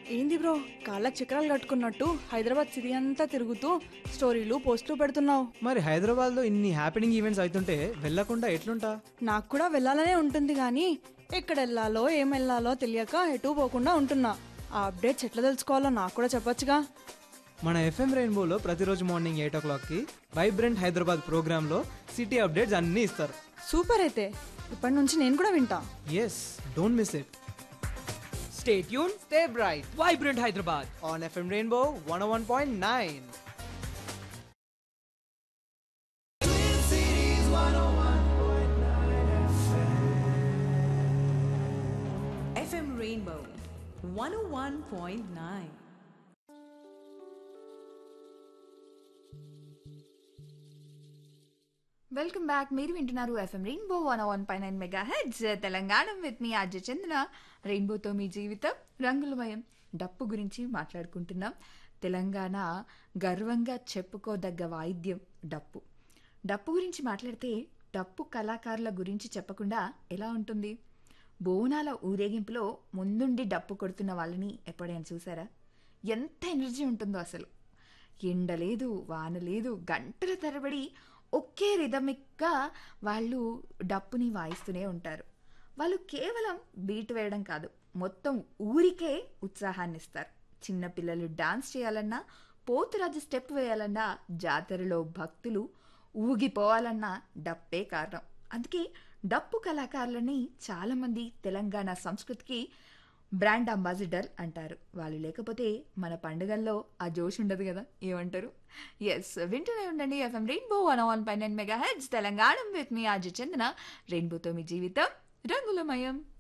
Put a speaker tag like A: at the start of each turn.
A: ఏంది బ్రో కాళ్ళకి చక్రాలు కట్టుకున్నట్టు హైదరాబాద్ సిటీ అంతా తిరుగుతూ స్టోరీలు పోస్టులు పెడుతున్నావు
B: మరి హైదరాబాద్లో ఇన్ని హ్యాపెనింగ్ ఈవెంట్స్ అవుతుంటే వెళ్ళకుండా ఎట్లుంటా
A: నాకు కూడా వెళ్ళాలనే ఉంటుంది కానీ ఎక్కడ వెళ్ళాలో ఏం వెళ్ళాలో తెలియక ఎటు పోకుండా ఉంటున్నా ఆ అప్డేట్స్ ఎట్లా తెలుసుకోవాలో నాకు కూడా చెప్పొచ్చుగా
B: మన ఎఫ్ఎం రెయిన్బోలో ప్రతిరోజు మార్నింగ్ ఎయిట్ ఓ క్లాక్కి వైబ్రెంట్ హైదరాబాద్ ప్రోగ్రాంలో సిటీ అప్డేట్స్ అన్నీ ఇస్తారు
A: సూపర్ అయితే ఇప్పటి నుంచి నేను కూడా వింటా
B: yes don't miss it
C: Stay tuned,
B: stay bright
C: Vibrant Hyderabad.
B: On FM rainbow one one point nine
D: FM Rainbow 101.9.
E: Welcome back మీరు వింటున్నారు ఎఫ్ఎం రెయిన్బో వన్ వన్ పై nine mega heads Telangana with మీ అజయ్ చంద్ర రెయిన్బోతో మీ జీవితం రంగులమయం డప్పు గురించి మాట్లాడుకుంటున్నాం తెలంగాణ గర్వంగా చెప్పుకోదగ్గ వాయిద్యం డప్పు డప్పు గురించి మాట్లాడితే డప్పు కళాకారుల గురించి చెప్పకుండా ఎలా ఉంటుంది బోనాల ఊరేగింపులో ముందుండి డప్పు కొడుతున్న వాళ్ళని ఎప్పుడైనా చూసారా ఎంత ఎనర్జీ ఉంటుందో అసలు ఎండ లేదు వాన లేదు గంటల తరబడి ఒకే రిథమిక్గా వాళ్ళు డప్పుని వాయిస్తూనే ఉంటారు వాళ్ళు కేవలం బీట్ వేయడం కాదు మొత్తం ఊరికే ఉత్సాహాన్ని ఇస్తారు చిన్నపిల్లలు డాన్స్ చేయాలన్నా పోతురాజు స్టెప్ వేయాలన్నా జాతరలో భక్తులు ఊగిపోవాలన్నా డప్పే కారణం అందుకే డప్పు కళాకారులని చాలామంది తెలంగాణ సంస్కృతికి బ్రాండ్ అంబాసిడర్ అంటారు వాళ్ళు లేకపోతే మన పండుగల్లో ఆ జోష్ ఉండదు కదా ఏమంటారు ఎస్ వింటూనే ఉండండి ఎఫ్ఎం రెయిన్బో వన్ వన్ పై nine mega heads Telangana with మీ ఆజ చందన రెయిన్బోతో మీ జీవితం రంగులమయం